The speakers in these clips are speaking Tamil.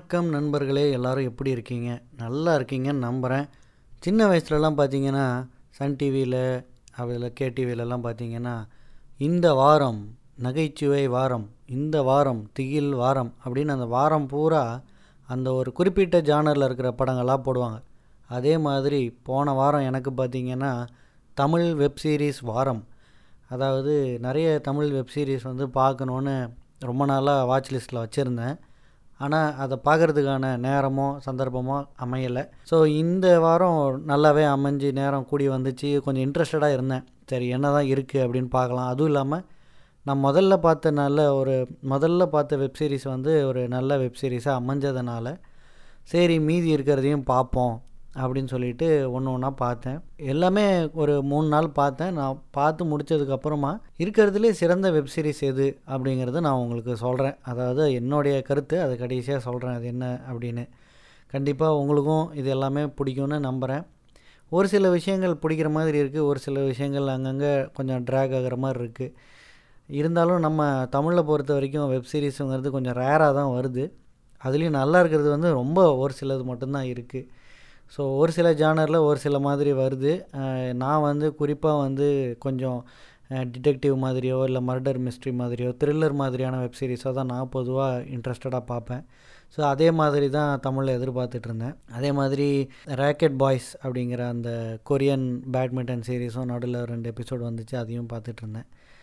வணக்கம் நண்பர்களே எல்லாரும் எப்படி இருக்கீங்க நல்லா இருக்கீங்கன்னு நம்புகிறேன் சின்ன வயசுலலாம் பார்த்தீங்கன்னா சன் டிவியில் அதில் கேடிவிலலாம் பார்த்தீங்கன்னா இந்த வாரம் நகைச்சுவை வாரம் இந்த வாரம் திகில் வாரம் அப்படின்னு அந்த வாரம் பூரா அந்த ஒரு குறிப்பிட்ட ஜானரில் இருக்கிற படங்களாக போடுவாங்க அதே மாதிரி போன வாரம் எனக்கு பார்த்தீங்கன்னா தமிழ் வெப் சீரிஸ் வாரம் அதாவது நிறைய தமிழ் வெப் சீரிஸ் வந்து பார்க்கணுன்னு ரொம்ப நாளாக வாட்ச் லிஸ்ட்டில் வச்சுருந்தேன் ஆனால் அதை பார்க்குறதுக்கான நேரமோ சந்தர்ப்பமோ அமையலை ஸோ இந்த வாரம் நல்லாவே அமைஞ்சு நேரம் கூடி வந்துச்சு கொஞ்சம் இன்ட்ரெஸ்டடாக இருந்தேன் சரி என்ன தான் இருக்குது அப்படின்னு பார்க்கலாம் அதுவும் இல்லாமல் நான் முதல்ல பார்த்த நல்ல ஒரு முதல்ல பார்த்த வெப் சீரிஸ் வந்து ஒரு நல்ல வெப் சீரிஸாக அமைஞ்சதுனால சரி மீதி இருக்கிறதையும் பார்ப்போம் அப்படின்னு சொல்லிட்டு ஒன்று ஒன்றா பார்த்தேன் எல்லாமே ஒரு மூணு நாள் பார்த்தேன் நான் பார்த்து முடித்ததுக்கப்புறமா இருக்கிறதுலே சிறந்த வெப் சீரிஸ் எது அப்படிங்கிறத நான் உங்களுக்கு சொல்கிறேன் அதாவது என்னுடைய கருத்து அது கடைசியாக சொல்கிறேன் அது என்ன அப்படின்னு கண்டிப்பாக உங்களுக்கும் இது எல்லாமே பிடிக்கும்னு நம்புகிறேன் ஒரு சில விஷயங்கள் பிடிக்கிற மாதிரி இருக்குது ஒரு சில விஷயங்கள் அங்கங்கே கொஞ்சம் ட்ராக் ஆகிற மாதிரி இருக்குது இருந்தாலும் நம்ம தமிழில் பொறுத்த வரைக்கும் வெப் சீரிஸுங்கிறது கொஞ்சம் ரேராக தான் வருது அதுலேயும் நல்லா இருக்கிறது வந்து ரொம்ப ஒரு சிலது மட்டும்தான் இருக்குது ஸோ ஒரு சில ஜானரில் ஒரு சில மாதிரி வருது நான் வந்து குறிப்பாக வந்து கொஞ்சம் டிடெக்டிவ் மாதிரியோ இல்லை மர்டர் மிஸ்ட்ரி மாதிரியோ த்ரில்லர் மாதிரியான வெப் சீரிஸாக தான் நான் பொதுவாக இன்ட்ரெஸ்டடாக பார்ப்பேன் ஸோ அதே மாதிரி தான் தமிழில் எதிர்பார்த்துட்டு இருந்தேன் அதே மாதிரி ரேக்கெட் பாய்ஸ் அப்படிங்கிற அந்த கொரியன் பேட்மிண்டன் சீரீஸும் நடுவில் ரெண்டு எபிசோடு வந்துச்சு அதையும் பார்த்துட்டு இருந்தேன்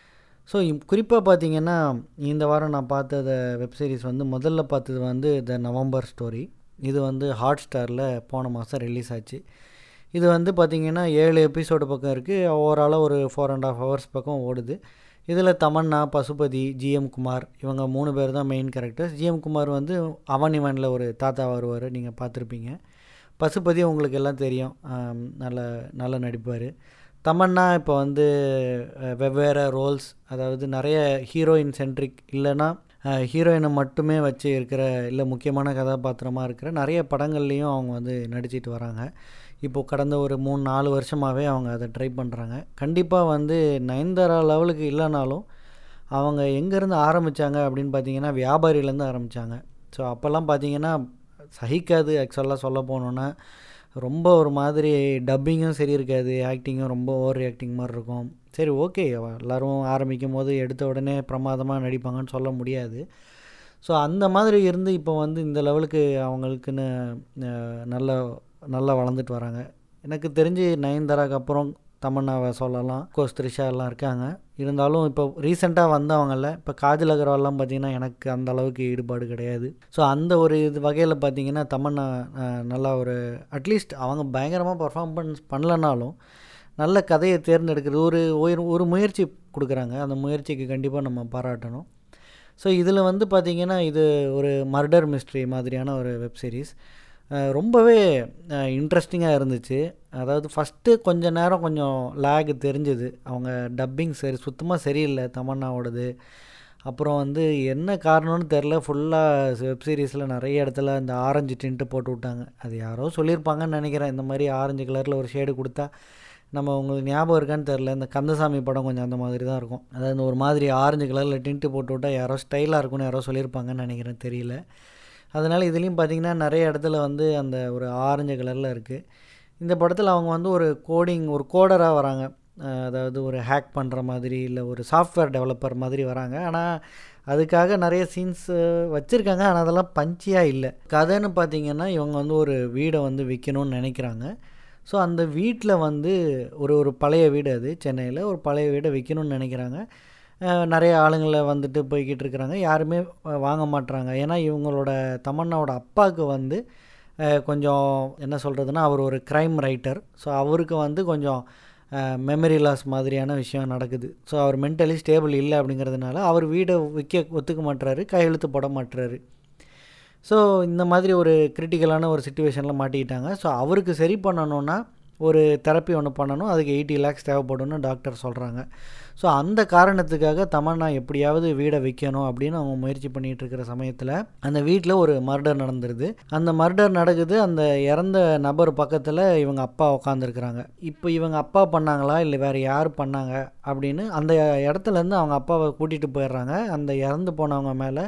ஸோ குறிப்பாக பார்த்தீங்கன்னா இந்த வாரம் நான் பார்த்த வெப் சீரிஸ் வந்து முதல்ல பார்த்தது வந்து த நவம்பர் ஸ்டோரி இது வந்து ஹாட் ஸ்டாரில் போன மாதம் ரிலீஸ் ஆச்சு இது வந்து பார்த்திங்கன்னா ஏழு எபிசோடு பக்கம் இருக்குது ஓவராலாக ஒரு ஃபோர் அண்ட் ஆஃப் ஹவர்ஸ் பக்கம் ஓடுது இதில் தமன்னா பசுபதி ஜிஎம் குமார் இவங்க மூணு பேர் தான் மெயின் கேரக்டர்ஸ் ஜிஎம் குமார் வந்து அவன் இவனில் ஒரு தாத்தா வருவார் நீங்கள் பார்த்துருப்பீங்க பசுபதி உங்களுக்கு எல்லாம் தெரியும் நல்ல நல்ல நடிப்பார் தமன்னா இப்போ வந்து வெவ்வேறு ரோல்ஸ் அதாவது நிறைய ஹீரோயின் சென்ட்ரிக் இல்லைன்னா ஹீரோயினை மட்டுமே வச்சு இருக்கிற இல்லை முக்கியமான கதாபாத்திரமாக இருக்கிற நிறைய படங்கள்லேயும் அவங்க வந்து நடிச்சிட்டு வராங்க இப்போது கடந்த ஒரு மூணு நாலு வருஷமாகவே அவங்க அதை ட்ரை பண்ணுறாங்க கண்டிப்பாக வந்து நயன்தாரா லெவலுக்கு இல்லைனாலும் அவங்க எங்கேருந்து ஆரம்பித்தாங்க அப்படின்னு பார்த்தீங்கன்னா வியாபாரியிலேருந்து ஆரம்பித்தாங்க ஸோ அப்போல்லாம் பார்த்தீங்கன்னா சகிக்காது ஆக்சுவலாக சொல்ல போனோன்னா ரொம்ப ஒரு மாதிரி டப்பிங்கும் சரி இருக்காது ஆக்டிங்கும் ரொம்ப ஓவர் ஆக்டிங் மாதிரி இருக்கும் சரி ஓகே எல்லோரும் ஆரம்பிக்கும் போது எடுத்த உடனே பிரமாதமாக நடிப்பாங்கன்னு சொல்ல முடியாது ஸோ அந்த மாதிரி இருந்து இப்போ வந்து இந்த லெவலுக்கு அவங்களுக்குன்னு நல்ல நல்லா வளர்ந்துட்டு வராங்க எனக்கு தெரிஞ்சு நயன்தாராக்கு அப்புறம் தமன்னாவை சொல்லலாம் கோஸ் த்ரிஷா எல்லாம் இருக்காங்க இருந்தாலும் இப்போ ரீசெண்டாக வந்தவங்கள இப்போ காஜல் அகர்வால்லாம் பார்த்தீங்கன்னா எனக்கு அந்த அளவுக்கு ஈடுபாடு கிடையாது ஸோ அந்த ஒரு இது வகையில் பார்த்தீங்கன்னா தமன்னா நல்லா ஒரு அட்லீஸ்ட் அவங்க பயங்கரமாக பர்ஃபார்ம் பண் பண்ணலனாலும் நல்ல கதையை தேர்ந்தெடுக்கிறது ஒரு ஒரு முயற்சி கொடுக்குறாங்க அந்த முயற்சிக்கு கண்டிப்பாக நம்ம பாராட்டணும் ஸோ இதில் வந்து பார்த்திங்கன்னா இது ஒரு மர்டர் மிஸ்ட்ரி மாதிரியான ஒரு வெப் சீரிஸ் ரொம்பவே இன்ட்ரெஸ்டிங்காக இருந்துச்சு அதாவது ஃபஸ்ட்டு கொஞ்ச நேரம் கொஞ்சம் லேக் தெரிஞ்சுது அவங்க டப்பிங் சரி சுத்தமாக சரியில்லை தமன்னாவோடது அப்புறம் வந்து என்ன காரணம்னு தெரில ஃபுல்லாக வெப் சீரிஸில் நிறைய இடத்துல இந்த ஆரஞ்சு டின்ட்டு போட்டு விட்டாங்க அது யாரோ சொல்லியிருப்பாங்கன்னு நினைக்கிறேன் இந்த மாதிரி ஆரஞ்சு கலரில் ஒரு ஷேடு கொடுத்தா நம்ம உங்களுக்கு ஞாபகம் இருக்கான்னு தெரில இந்த கந்தசாமி படம் கொஞ்சம் அந்த மாதிரி தான் இருக்கும் அதாவது ஒரு மாதிரி ஆரஞ்சு கலரில் டின்ட்டு போட்டு விட்டால் யாரோ ஸ்டைலாக இருக்கும்னு யாரோ சொல்லியிருப்பாங்கன்னு நினைக்கிறேன் தெரியல அதனால் இதுலேயும் பார்த்திங்கன்னா நிறைய இடத்துல வந்து அந்த ஒரு ஆரஞ்சு கலரில் இருக்குது இந்த படத்தில் அவங்க வந்து ஒரு கோடிங் ஒரு கோடராக வராங்க அதாவது ஒரு ஹேக் பண்ணுற மாதிரி இல்லை ஒரு சாஃப்ட்வேர் டெவலப்பர் மாதிரி வராங்க ஆனால் அதுக்காக நிறைய சீன்ஸ் வச்சுருக்காங்க ஆனால் அதெல்லாம் பஞ்சியாக இல்லை கதைன்னு பார்த்திங்கன்னா இவங்க வந்து ஒரு வீடை வந்து விற்கணும்னு நினைக்கிறாங்க ஸோ அந்த வீட்டில் வந்து ஒரு ஒரு பழைய வீடு அது சென்னையில் ஒரு பழைய வீடை விற்கணும்னு நினைக்கிறாங்க நிறைய ஆளுங்களை வந்துட்டு போய்கிட்டு இருக்கிறாங்க யாருமே வாங்க மாட்டுறாங்க ஏன்னா இவங்களோட தமன்னாவோட அப்பாவுக்கு வந்து கொஞ்சம் என்ன சொல்கிறதுனா அவர் ஒரு க்ரைம் ரைட்டர் ஸோ அவருக்கு வந்து கொஞ்சம் மெமரி லாஸ் மாதிரியான விஷயம் நடக்குது ஸோ அவர் மென்டலி ஸ்டேபிள் இல்லை அப்படிங்கிறதுனால அவர் வீடை விற்க ஒத்துக்க மாட்டுறாரு கையெழுத்து போட மாட்டுறாரு ஸோ இந்த மாதிரி ஒரு கிரிட்டிக்கலான ஒரு சுச்சுவேஷனில் மாட்டிக்கிட்டாங்க ஸோ அவருக்கு சரி பண்ணணுன்னா ஒரு தெரப்பி ஒன்று பண்ணணும் அதுக்கு எயிட்டி லேக்ஸ் தேவைப்படும்னு டாக்டர் சொல்கிறாங்க ஸோ அந்த காரணத்துக்காக தமன்னா எப்படியாவது வீடை விற்கணும் அப்படின்னு அவங்க முயற்சி பண்ணிகிட்டு இருக்கிற சமயத்தில் அந்த வீட்டில் ஒரு மர்டர் நடந்துருது அந்த மர்டர் நடக்குது அந்த இறந்த நபர் பக்கத்தில் இவங்க அப்பா உட்காந்துருக்குறாங்க இப்போ இவங்க அப்பா பண்ணாங்களா இல்லை வேறு யார் பண்ணாங்க அப்படின்னு அந்த இடத்துலேருந்து அவங்க அப்பாவை கூட்டிகிட்டு போயிடுறாங்க அந்த இறந்து போனவங்க மேலே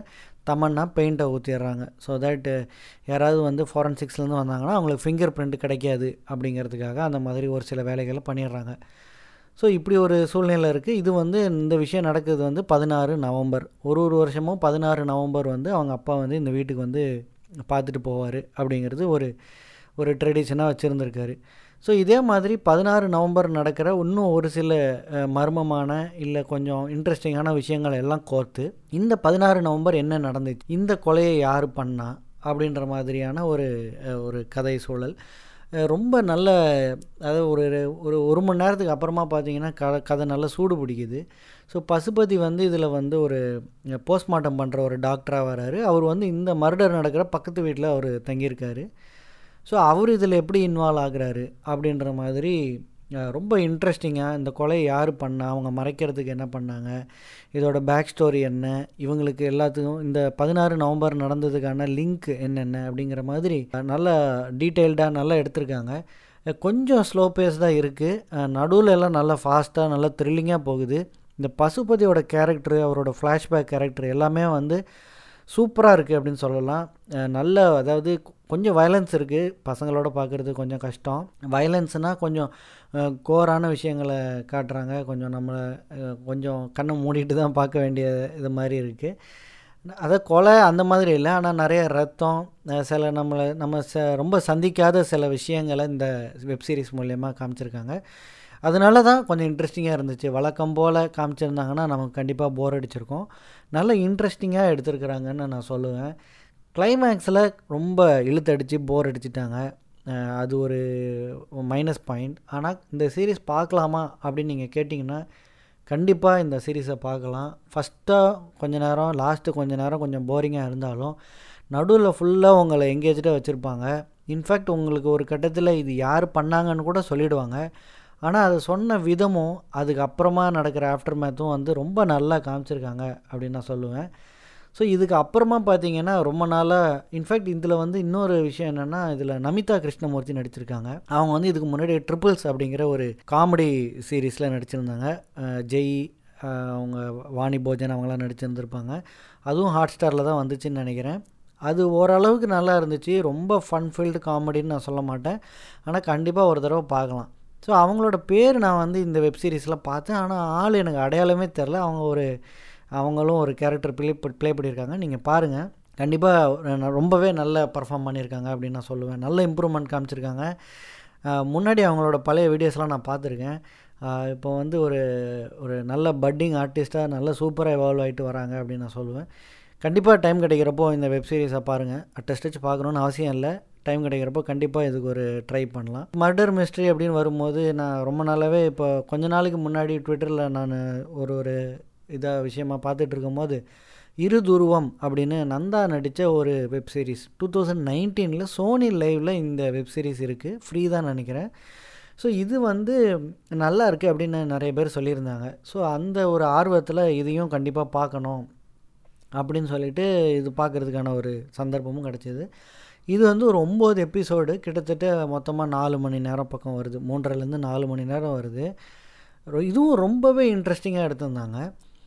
தமன்னா பெயிண்ட்டை ஊற்றிடுறாங்க ஸோ தட் யாராவது வந்து ஃபாரன்சிக்ஸ்லேருந்து வந்தாங்கன்னா அவங்களுக்கு ஃபிங்கர் பிரிண்ட் கிடைக்காது அப்படிங்கிறதுக்காக அந்த மாதிரி ஒரு சில வேலைகளை பண்ணிடுறாங்க ஸோ இப்படி ஒரு சூழ்நிலை இருக்குது இது வந்து இந்த விஷயம் நடக்குது வந்து பதினாறு நவம்பர் ஒரு ஒரு வருஷமும் பதினாறு நவம்பர் வந்து அவங்க அப்பா வந்து இந்த வீட்டுக்கு வந்து பார்த்துட்டு போவார் அப்படிங்கிறது ஒரு ஒரு ட்ரெடிஷனாக வச்சுருந்துருக்காரு ஸோ இதே மாதிரி பதினாறு நவம்பர் நடக்கிற இன்னும் ஒரு சில மர்மமான இல்லை கொஞ்சம் இன்ட்ரெஸ்டிங்கான விஷயங்கள் எல்லாம் கோர்த்து இந்த பதினாறு நவம்பர் என்ன நடந்துச்சு இந்த கொலையை யார் பண்ணா அப்படின்ற மாதிரியான ஒரு ஒரு கதை சூழல் ரொம்ப நல்ல அதாவது ஒரு ஒரு ஒரு மணி நேரத்துக்கு அப்புறமா பார்த்தீங்கன்னா க கதை நல்லா சூடு பிடிக்குது ஸோ பசுபதி வந்து இதில் வந்து ஒரு போஸ்ட்மார்ட்டம் பண்ணுற ஒரு டாக்டராக வராரு அவர் வந்து இந்த மர்டர் நடக்கிற பக்கத்து வீட்டில் அவர் தங்கியிருக்காரு ஸோ அவர் இதில் எப்படி இன்வால்வ் ஆகுறாரு அப்படின்ற மாதிரி ரொம்ப இன்ட்ரெஸ்டிங்காக இந்த கொலை யார் பண்ணா அவங்க மறைக்கிறதுக்கு என்ன பண்ணாங்க இதோட பேக் ஸ்டோரி என்ன இவங்களுக்கு எல்லாத்துக்கும் இந்த பதினாறு நவம்பர் நடந்ததுக்கான லிங்க் என்னென்ன அப்படிங்கிற மாதிரி நல்லா டீட்டெயில்டாக நல்லா எடுத்திருக்காங்க கொஞ்சம் ஸ்லோ பேஸ் தான் இருக்குது நடுவில் எல்லாம் நல்லா ஃபாஸ்ட்டாக நல்லா த்ரில்லிங்காக போகுது இந்த பசுபதியோட கேரக்டரு அவரோட ஃப்ளாஷ்பேக் கேரக்டர் எல்லாமே வந்து சூப்பராக இருக்குது அப்படின்னு சொல்லலாம் நல்ல அதாவது கொஞ்சம் வயலன்ஸ் இருக்குது பசங்களோட பார்க்குறது கொஞ்சம் கஷ்டம் வயலன்ஸ்னால் கொஞ்சம் கோரான விஷயங்களை காட்டுறாங்க கொஞ்சம் நம்மளை கொஞ்சம் கண்ணை மூடிட்டு தான் பார்க்க வேண்டிய இது மாதிரி இருக்குது அதை கொலை அந்த மாதிரி இல்லை ஆனால் நிறைய ரத்தம் சில நம்மளை நம்ம ச ரொம்ப சந்திக்காத சில விஷயங்களை இந்த வெப்சீரிஸ் மூலயமா காமிச்சிருக்காங்க அதனால தான் கொஞ்சம் இன்ட்ரெஸ்டிங்காக இருந்துச்சு வழக்கம் போல் காமிச்சிருந்தாங்கன்னா நமக்கு கண்டிப்பாக போர் அடிச்சிருக்கோம் நல்ல இன்ட்ரெஸ்டிங்காக எடுத்துருக்குறாங்கன்னு நான் சொல்லுவேன் கிளைமேக்ஸில் ரொம்ப இழுத்தடிச்சு போர் அடிச்சிட்டாங்க அது ஒரு மைனஸ் பாயிண்ட் ஆனால் இந்த சீரீஸ் பார்க்கலாமா அப்படின்னு நீங்கள் கேட்டிங்கன்னா கண்டிப்பாக இந்த சீரீஸை பார்க்கலாம் ஃபஸ்ட்டாக கொஞ்ச நேரம் லாஸ்ட்டு கொஞ்ச நேரம் கொஞ்சம் போரிங்காக இருந்தாலும் நடுவில் ஃபுல்லாக உங்களை எங்கேஜ்டாக வச்சுருப்பாங்க இன்ஃபேக்ட் உங்களுக்கு ஒரு கட்டத்தில் இது யார் பண்ணாங்கன்னு கூட சொல்லிவிடுவாங்க ஆனால் அது சொன்ன விதமும் அதுக்கப்புறமா நடக்கிற ஆஃப்டர் மேத்தும் வந்து ரொம்ப நல்லா காமிச்சிருக்காங்க அப்படின்னு நான் சொல்லுவேன் ஸோ இதுக்கு அப்புறமா பார்த்தீங்கன்னா ரொம்ப நாளாக இன்ஃபேக்ட் இதில் வந்து இன்னொரு விஷயம் என்னென்னா இதில் நமிதா கிருஷ்ணமூர்த்தி நடிச்சிருக்காங்க அவங்க வந்து இதுக்கு முன்னாடி ட்ரிபிள்ஸ் அப்படிங்கிற ஒரு காமெடி சீரீஸில் நடிச்சிருந்தாங்க ஜெய் அவங்க வாணி போஜன் அவங்களாம் நடிச்சிருந்துருப்பாங்க அதுவும் ஹாட் ஸ்டாரில் தான் வந்துச்சுன்னு நினைக்கிறேன் அது ஓரளவுக்கு நல்லா இருந்துச்சு ரொம்ப ஃபன் ஃபீல்டு காமெடின்னு நான் சொல்ல மாட்டேன் ஆனால் கண்டிப்பாக ஒரு தடவை பார்க்கலாம் ஸோ அவங்களோட பேர் நான் வந்து இந்த வெப்சீரிஸில் பார்த்தேன் ஆனால் ஆள் எனக்கு அடையாளமே தெரில அவங்க ஒரு அவங்களும் ஒரு கேரக்டர் ப்ளே ப்ளே பண்ணியிருக்காங்க நீங்கள் பாருங்கள் கண்டிப்பாக ரொம்பவே நல்ல பர்ஃபார்ம் பண்ணியிருக்காங்க அப்படின்னு நான் சொல்லுவேன் நல்ல இம்ப்ரூவ்மெண்ட் காமிச்சிருக்காங்க முன்னாடி அவங்களோட பழைய வீடியோஸ்லாம் நான் பார்த்துருக்கேன் இப்போ வந்து ஒரு ஒரு நல்ல பட்டிங் ஆர்டிஸ்ட்டாக நல்ல சூப்பராக எவால்வ் ஆகிட்டு வராங்க அப்படின்னு நான் சொல்லுவேன் கண்டிப்பாக டைம் கிடைக்கிறப்போ இந்த வெப்சீரிஸை பாருங்கள் டெஸ்ட் பார்க்கணுன்னு அவசியம் இல்லை டைம் கிடைக்கிறப்போ கண்டிப்பாக இதுக்கு ஒரு ட்ரை பண்ணலாம் மர்டர் மிஸ்ட்ரி அப்படின்னு வரும்போது நான் ரொம்ப நாளாகவே இப்போ கொஞ்ச நாளைக்கு முன்னாடி ட்விட்டரில் நான் ஒரு ஒரு இதாக விஷயமாக பார்த்துட்டு இருக்கும்போது இரு துருவம் அப்படின்னு நந்தா நடித்த ஒரு வெப் சீரிஸ் டூ தௌசண்ட் நைன்டீனில் சோனி லைவில் இந்த வெப் சீரிஸ் இருக்குது ஃப்ரீ தான் நினைக்கிறேன் ஸோ இது வந்து நல்லா இருக்குது அப்படின்னு நிறைய பேர் சொல்லியிருந்தாங்க ஸோ அந்த ஒரு ஆர்வத்தில் இதையும் கண்டிப்பாக பார்க்கணும் அப்படின்னு சொல்லிட்டு இது பார்க்குறதுக்கான ஒரு சந்தர்ப்பமும் கிடச்சிது இது வந்து ஒரு ஒம்பது எபிசோடு கிட்டத்தட்ட மொத்தமாக நாலு மணி நேரம் பக்கம் வருது மூன்றரைலேருந்து நாலு மணி நேரம் வருது இதுவும் ரொம்பவே இன்ட்ரெஸ்டிங்காக எடுத்திருந்தாங்க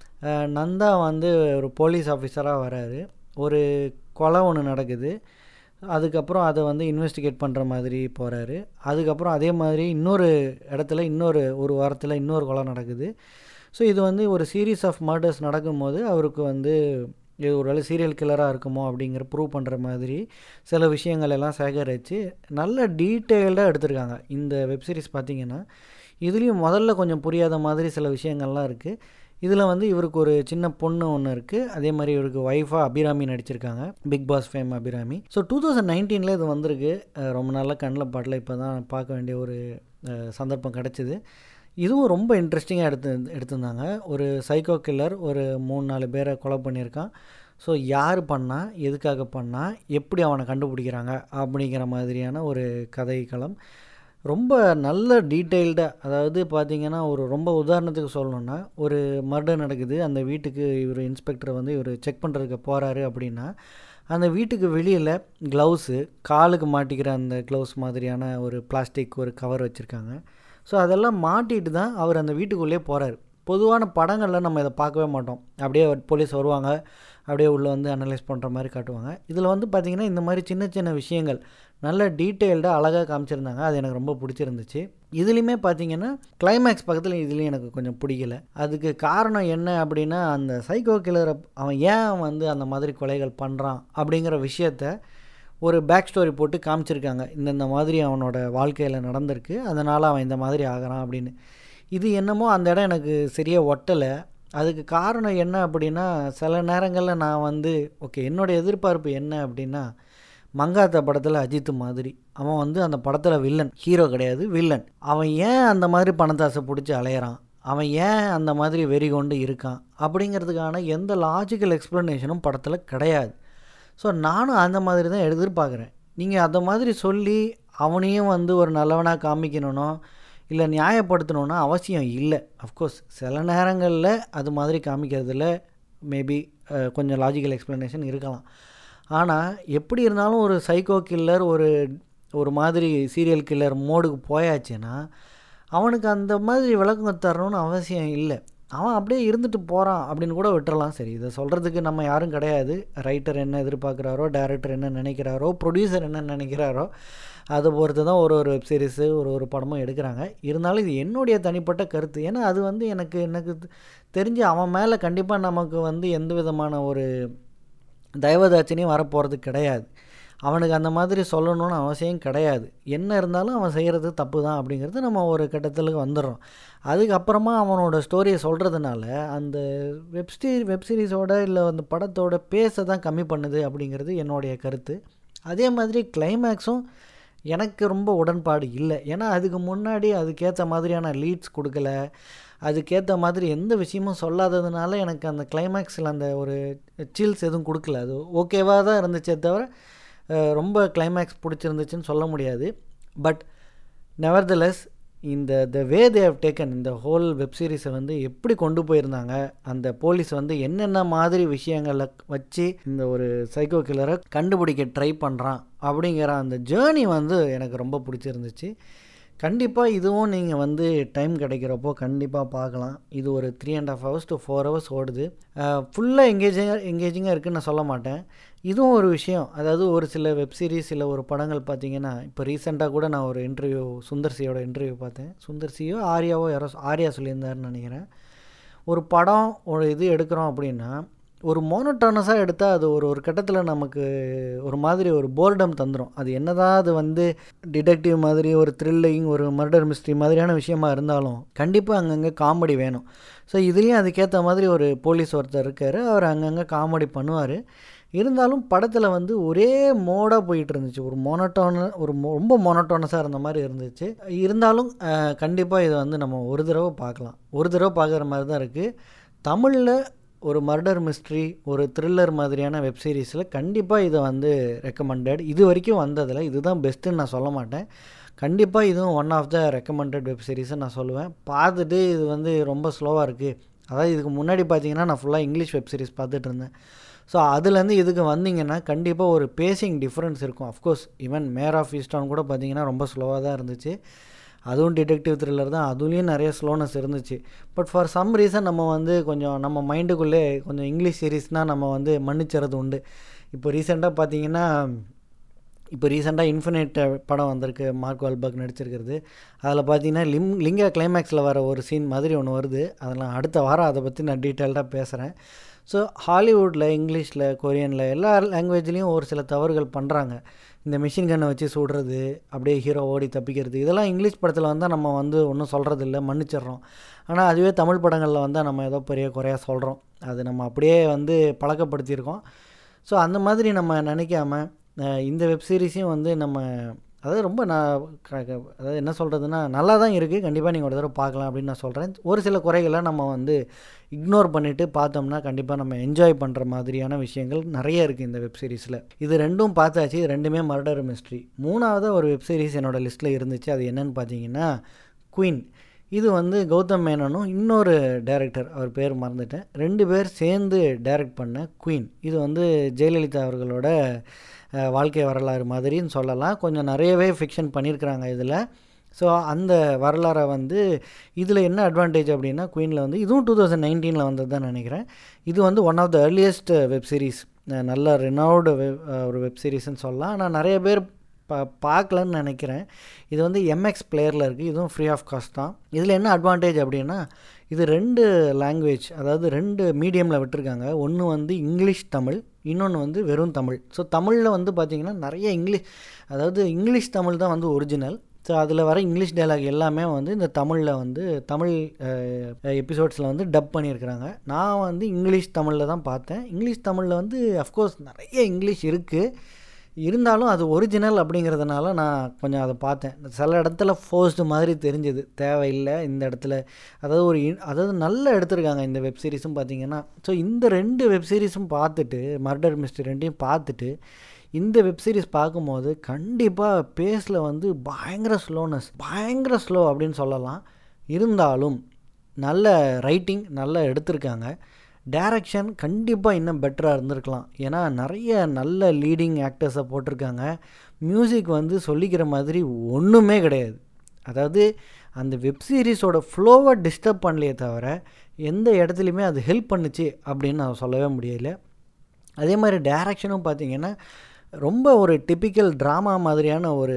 நந்தா வந்து ஒரு போலீஸ் ஆஃபீஸராக வராரு ஒரு கொலை ஒன்று நடக்குது அதுக்கப்புறம் அதை வந்து இன்வெஸ்டிகேட் பண்ணுற மாதிரி போகிறாரு அதுக்கப்புறம் அதே மாதிரி இன்னொரு இடத்துல இன்னொரு ஒரு வாரத்தில் இன்னொரு கொலை நடக்குது ஸோ இது வந்து ஒரு சீரீஸ் ஆஃப் மர்டர்ஸ் நடக்கும்போது அவருக்கு வந்து இது ஒரு வேளை சீரியல் கில்லராக இருக்குமோ அப்படிங்கிற ப்ரூவ் பண்ணுற மாதிரி சில விஷயங்கள் எல்லாம் சேகரித்து நல்ல டீட்டெயில்டாக எடுத்திருக்காங்க இந்த வெப்சீரிஸ் பார்த்திங்கன்னா இதுலேயும் முதல்ல கொஞ்சம் புரியாத மாதிரி சில விஷயங்கள்லாம் இருக்குது இதில் வந்து இவருக்கு ஒரு சின்ன பொண்ணு ஒன்று இருக்குது அதே மாதிரி இவருக்கு ஒய்ஃபாக அபிராமி நடிச்சிருக்காங்க big boss fame Abhirami so two thousand நைன்டீனில் இது வந்திருக்கு ரொம்ப நாளாக கண்ணில் பாடல இப்போ தான் பார்க்க வேண்டிய ஒரு சந்தர்ப்பம் கிடச்சிது இதுவும் ரொம்ப இன்ட்ரெஸ்டிங்காக எடுத்து எடுத்திருந்தாங்க ஒரு சைக்கோ கில்லர் ஒரு மூணு நாலு பேரை கொலை பண்ணியிருக்கான் ஸோ யார் பண்ணால் எதுக்காக பண்ணால் எப்படி அவனை கண்டுபிடிக்கிறாங்க அப்படிங்கிற மாதிரியான ஒரு கதை களம் ரொம்ப நல்ல டீட்டெயில்டாக அதாவது பார்த்திங்கன்னா ஒரு ரொம்ப உதாரணத்துக்கு சொல்லணுன்னா ஒரு மர்டர் நடக்குது அந்த வீட்டுக்கு இவர் இன்ஸ்பெக்டர் வந்து இவர் செக் பண்ணுறதுக்கு போகிறாரு அப்படின்னா அந்த வீட்டுக்கு வெளியில் க்ளவுஸு காலுக்கு மாட்டிக்கிற அந்த க்ளவுஸ் மாதிரியான ஒரு பிளாஸ்டிக் ஒரு கவர் வச்சுருக்காங்க ஸோ அதெல்லாம் மாட்டிட்டு தான் அவர் அந்த வீட்டுக்குள்ளேயே போகிறார் பொதுவான படங்களில் நம்ம இதை பார்க்கவே மாட்டோம் அப்படியே போலீஸ் வருவாங்க அப்படியே உள்ளே வந்து அனலைஸ் பண்ணுற மாதிரி காட்டுவாங்க இதில் வந்து பார்த்திங்கன்னா இந்த மாதிரி சின்ன சின்ன விஷயங்கள் நல்ல டீட்டெயில்டாக அழகாக காமிச்சிருந்தாங்க அது எனக்கு ரொம்ப பிடிச்சிருந்துச்சு இதுலேயுமே பார்த்தீங்கன்னா கிளைமேக்ஸ் பக்கத்தில் இதுலேயும் எனக்கு கொஞ்சம் பிடிக்கல அதுக்கு காரணம் என்ன அப்படின்னா அந்த சைக்கோ கில்லரை அவன் ஏன் வந்து அந்த மாதிரி கொலைகள் பண்ணுறான் அப்படிங்கிற விஷயத்த ஒரு பேக் ஸ்டோரி போட்டு காமிச்சிருக்காங்க இந்தந்த மாதிரி அவனோட வாழ்க்கையில் நடந்திருக்கு அதனால் அவன் இந்த மாதிரி ஆகிறான் அப்படின்னு இது என்னமோ அந்த இடம் எனக்கு சரியாக ஒட்டலை அதுக்கு காரணம் என்ன அப்படின்னா சில நேரங்களில் நான் வந்து ஓகே என்னோடய எதிர்பார்ப்பு என்ன அப்படின்னா மங்காத்த படத்தில் அஜித் மாதிரி அவன் வந்து அந்த படத்தில் வில்லன் ஹீரோ கிடையாது வில்லன் அவன் ஏன் அந்த மாதிரி பணத்தாசை பிடிச்சி அலையிறான் அவன் ஏன் அந்த மாதிரி வெறி கொண்டு இருக்கான் அப்படிங்கிறதுக்கான எந்த லாஜிக்கல் எக்ஸ்ப்ளனேஷனும் படத்தில் கிடையாது ஸோ நானும் அந்த மாதிரி தான் எதிர்பார்க்குறேன் நீங்கள் அந்த மாதிரி சொல்லி அவனையும் வந்து ஒரு நல்லவனாக காமிக்கணுனோ இல்லை நியாயப்படுத்தணுன்னா அவசியம் இல்லை அஃப்கோர்ஸ் சில நேரங்களில் அது மாதிரி காமிக்கிறதுல மேபி கொஞ்சம் லாஜிக்கல் எக்ஸ்ப்ளனேஷன் இருக்கலாம் ஆனால் எப்படி இருந்தாலும் ஒரு சைக்கோ கில்லர் ஒரு ஒரு மாதிரி சீரியல் கில்லர் மோடுக்கு போயாச்சுன்னா அவனுக்கு அந்த மாதிரி விளக்கம் தரணும்னு அவசியம் இல்லை அவன் அப்படியே இருந்துட்டு போகிறான் அப்படின்னு கூட விட்டுறலாம் சரி இதை சொல்கிறதுக்கு நம்ம யாரும் கிடையாது ரைட்டர் என்ன எதிர்பார்க்குறாரோ டேரக்டர் என்ன நினைக்கிறாரோ ப்ரொடியூசர் என்ன நினைக்கிறாரோ அதை பொறுத்து தான் ஒரு ஒரு வெப் சீரிஸு ஒரு ஒரு படமும் எடுக்கிறாங்க இருந்தாலும் இது என்னுடைய தனிப்பட்ட கருத்து ஏன்னா அது வந்து எனக்கு எனக்கு தெரிஞ்சு அவன் மேலே கண்டிப்பாக நமக்கு வந்து எந்த விதமான ஒரு தயவதாட்சணையும் வரப்போகிறது கிடையாது அவனுக்கு அந்த மாதிரி சொல்லணும்னு அவசியம் கிடையாது என்ன இருந்தாலும் அவன் செய்கிறது தப்பு தான் அப்படிங்கிறது நம்ம ஒரு கட்டத்தில் வந்துடுறோம் அதுக்கப்புறமா அவனோட ஸ்டோரியை சொல்கிறதுனால அந்த வெப்ஸ்டீ வெப்சீரிஸோட இல்லை அந்த படத்தோட பேச தான் கம்மி பண்ணுது அப்படிங்கிறது என்னுடைய கருத்து அதே மாதிரி கிளைமேக்ஸும் எனக்கு ரொம்ப உடன்பாடு இல்லை ஏன்னா அதுக்கு முன்னாடி அதுக்கேற்ற மாதிரியான லீட்ஸ் கொடுக்கல அதுக்கேற்ற மாதிரி எந்த விஷயமும் சொல்லாததுனால எனக்கு அந்த கிளைமேக்ஸில் அந்த ஒரு சில்ஸ் எதுவும் கொடுக்கல அது ஓகேவாக தான் இருந்துச்சே தவிர ரொம்ப கிளைமேக்ஸ் பிடிச்சிருந்துச்சுன்னு சொல்ல முடியாது பட் நெவர்தலெஸ் இந்த the way they have taken இந்த ஹோல் வெப் சீரிஸை வந்து எப்படி கொண்டு போயிருந்தாங்க அந்த போலீஸ் வந்து என்னென்ன மாதிரி விஷயங்களை வச்சு இந்த ஒரு சைக்கோ கில்லரை கண்டுபிடிக்க ட்ரை பண்ணுறான் அப்படிங்கிற அந்த ஜேர்னி வந்து எனக்கு ரொம்ப பிடிச்சிருந்துச்சு கண்டிப்பாக இதுவும் நீங்கள் வந்து டைம் கிடைக்கிறப்போ கண்டிப்பாக பார்க்கலாம் இது ஒரு three and half hours to four hours ஓடுது ஃபுல்லாக எங்கேஜிங்காக எங்கேஜிங்காக இருக்குதுன்னு நான் சொல்ல மாட்டேன் இதுவும் ஒரு விஷயம் அதாவது ஒரு சில வெப் சீரிஸ் இல்லை ஒரு படங்கள் பார்த்தீங்கன்னா இப்போ ரீசெண்டாக கூட நான் ஒரு இன்டர்வியூ சுந்தர்சியோட இன்டர்வியூ பார்த்தேன் சுந்தர்சியோ ஆர்யாவோ யாரோ ஆர்யா சொல்லியிருந்தாருன்னு நினைக்கிறேன் ஒரு படம் ஒரு இது எடுக்கிறோம் அப்படின்னா ஒரு மோனோட்டானஸாக எடுத்தால் அது ஒரு ஒரு கட்டத்தில் நமக்கு ஒரு மாதிரி ஒரு போர்டம் தந்துடும் அது என்னதான் அது வந்து டிடெக்டிவ் மாதிரி ஒரு த்ரில்லிங் ஒரு மர்டர் மிஸ்ட்ரி மாதிரியான விஷயமா இருந்தாலும் கண்டிப்பாக அங்கங்கே காமெடி வேணும் ஸோ இதுலேயும் அதுக்கேற்ற மாதிரி ஒரு போலீஸ் ஒருத்தர் இருக்கார் அவர் அங்கங்கே காமெடி பண்ணுவார் இருந்தாலும் படத்தில் வந்து ஒரே மோடாக போயிட்டு இருந்துச்சு ஒரு மோனோட்டோன ஒரு ரொம்ப மோனோட்டோனஸாக இருந்த மாதிரி இருந்துச்சு இருந்தாலும் கண்டிப்பாக இதை வந்து நம்ம ஒரு தடவை பார்க்கலாம் ஒரு தடவை பார்க்குற மாதிரி தான் இருக்குது தமிழில் ஒரு மர்டர் மிஸ்ட்ரி ஒரு த்ரில்லர் மாதிரியான வெப் சீரிஸில் கண்டிப்பாக இதை வந்து ரெக்கமெண்டட் இது வரைக்கும் வந்ததில் இதுதான் பெஸ்ட்டுன்னு நான் சொல்ல மாட்டேன் கண்டிப்பாக இதுவும் one of the recommended web சீரிஸை நான் சொல்லுவேன் பார்த்துட்டு இது வந்து ரொம்ப ஸ்லோவாக இருக்குது அதாவது இதுக்கு முன்னாடி பார்த்தீங்கன்னா நான் ஃபுல்லாக இங்கிலீஷ் வெப் சீரிஸ் பார்த்துட்டு இருந்தேன் ஸோ அதுலேருந்து இதுக்கு வந்தீங்கன்னா கண்டிப்பாக ஒரு பேசிங் டிஃப்ரென்ஸ் இருக்கும் of course even mare of Easttown கூட பார்த்தீங்கன்னா ரொம்ப ஸ்லோவாக தான் இருந்துச்சு அதுவும் டிடெக்டிவ் த்ரில்லர் தான் அதுலேயும் நிறைய ஸ்லோனஸ் இருந்துச்சு பட் ஃபார் சம் ரீசன் நம்ம வந்து கொஞ்சம் நம்ம மைண்டுக்குள்ளே கொஞ்சம் இங்கிலீஷ் சீரீஸ்னால் நம்ம வந்து மன்னிச்சறது உண்டு இப்போ ரீசெண்டாக பார்த்தீங்கன்னா இப்போ ரீசெண்டாக இன்ஃபினிட் படம் வந்திருக்கு மார்க் வால்பர்க் நடிச்சிருக்கிறது அதில் பார்த்தீங்கன்னா லிம் லிங்கா கிளைமேக்ஸில் வர ஒரு சீன் மாதிரி ஒன்று வருது அதெல்லாம் அடுத்த வாரம் அதை பற்றி நான் டீட்டெயில்டாக பேசுகிறேன் ஸோ ஹாலிவுட்டில் இங்கிலீஷில் கொரியனில் எல்லா லாங்குவேஜ்லேயும் ஒரு சில தவறுகள் பண்ணுறாங்க இந்த மிஷின் கன்னை வச்சு சுடுறது அப்படியே ஹீரோ ஓடி தப்பிக்கிறது இதெல்லாம் இங்கிலீஷ் படத்தில் வந்தால் நம்ம வந்து ஒன்றும் சொல்கிறது இல்லை மன்னிச்சிடுறோம் ஆனால் அதுவே தமிழ் படங்களில் வந்தால் நம்ம ஏதோ பெரிய குறையாக சொல்கிறோம் அது நம்ம அப்படியே வந்து பழக்கப்படுத்தியிருக்கோம் ஸோ அந்த மாதிரி நம்ம நினைக்காம இந்த வெப் சீரிஸையும் வந்து நம்ம அதாவது ரொம்ப நான் அதாவது என்ன சொல்கிறதுனா நல்லா தான் இருக்குது கண்டிப்பாக நீங்கள் ஒரு தடவை பார்க்கலாம் அப்படின்னு நான் சொல்கிறேன் ஒரு சில குறைகளை நம்ம வந்து இக்னோர் பண்ணிவிட்டு பார்த்தோம்னா கண்டிப்பாக நம்ம என்ஜாய் பண்ணுற மாதிரியான விஷயங்கள் நிறைய இருக்குது இந்த வெப் சீரிஸில் இது ரெண்டும் பார்த்தாச்சு இது ரெண்டுமே மர்டர் மிஸ்ட்ரி மூணாவது ஒரு வெப் சீரிஸ் என்னோடய லிஸ்ட்டில் இருந்துச்சு அது என்னென்னு பார்த்தீங்கன்னா குயின் இது வந்து கௌதம் மேனனும் இன்னொரு டேரக்டர் அவர் பேர் மறந்துட்டேன் ரெண்டு பேர் சேர்ந்து டைரக்ட் பண்ண குயின் இது வந்து ஜெயலலிதா அவர்களோட வாழ்க்கை வரலாறு மாதிரின்னு சொல்லலாம் கொஞ்சம் நிறையவே ஃபிக்ஷன் பண்ணியிருக்கிறாங்க இதில் ஸோ அந்த வரலாறை வந்து இதில் என்ன அட்வான்டேஜ் அப்படின்னா குயினில் வந்து இதுவும் டூ தௌசண்ட் நைன்டீனில் வந்தது தான் நினைக்கிறேன் இது வந்து one of the earliest web series நல்ல ரெனவுடு வெப் ஒரு வெப் சீரிஸ்ன்னு சொல்லலாம் ஆனால் நிறைய பேர் பா பார்க்கலன்னு நினைக்கிறேன் இது வந்து எம்எக்ஸ் பிளேயரில் இருக்குது இதுவும் ஃப்ரீ ஆஃப் காஸ்ட் தான் இதில் என்ன அட்வான்டேஜ் அப்படின்னா இது ரெண்டு லாங்குவேஜ் அதாவது ரெண்டு மீடியமில் விட்டுருக்காங்க ஒன்று வந்து இங்கிலீஷ் தமிழ் இன்னொன்று வந்து வெறும் தமிழ் ஸோ தமிழில் வந்து பார்த்திங்கன்னா நிறைய இங்கிலீஷ் அதாவது இங்கிலீஷ் தமிழ் தான் வந்து ஒரிஜினல் ஸோ அதில் வர இங்கிலீஷ் டைலாக் எல்லாமே வந்து இந்த தமிழில் வந்து தமிழ் எபிசோட்ஸில் வந்து டப் பண்ணியிருக்கிறாங்க நான் வந்து இங்கிலீஷ் தமிழில் தான் பார்த்தேன் இங்கிலீஷ் தமிழில் வந்து அஃப்கோர்ஸ் நிறைய இங்கிலீஷ் இருக்குது இருந்தாலும் அது ஒரிஜினல் அப்படிங்கிறதுனால நான் கொஞ்சம் அதை பார்த்தேன் சில இடத்துல ஃபோர்ஸ்டு மாதிரி தெரிஞ்சுது தேவையில்லை இந்த இடத்துல அதாவது ஒரு அதாவது நல்லா எடுத்திருக்காங்க இந்த வெப் சீரிஸும் பார்த்தீங்கன்னா ஸோ இந்த ரெண்டு வெப் சீரிஸும் பார்த்துட்டு மர்டர் மிஸ்ட்ரி ரெண்டையும் பார்த்துட்டு இந்த வெப் சீரிஸ் பார்க்கும்போது கண்டிப்பாக பேஸில் வந்து பயங்கர ஸ்லோனஸ் பயங்கர ஸ்லோ அப்படின்னு சொல்லலாம் இருந்தாலும் நல்ல ரைட்டிங் நல்லா எடுத்திருக்காங்க டேரக்ஷன் கண்டிப்பாக இன்னும் பெட்டராக இருந்திருக்கலாம் ஏன்னா நிறைய நல்ல லீடிங் ஆக்டர்ஸை போட்டிருக்காங்க மியூசிக் வந்து சொல்லிக்கிற மாதிரி ஒன்றுமே கிடையாது அதாவது அந்த வெப் சீரிஸோட ஃப்ளோவை டிஸ்டர்ப் பண்ணலையே தவிர எந்த இடத்துலையுமே அது ஹெல்ப் பண்ணுச்சு அப்படின்னு நான் சொல்லவே முடியல அதே மாதிரி டேரக்ஷனும் பார்த்திங்கன்னா ரொம்ப ஒரு டிப்பிக்கல் ட்ராமா மாதிரியான ஒரு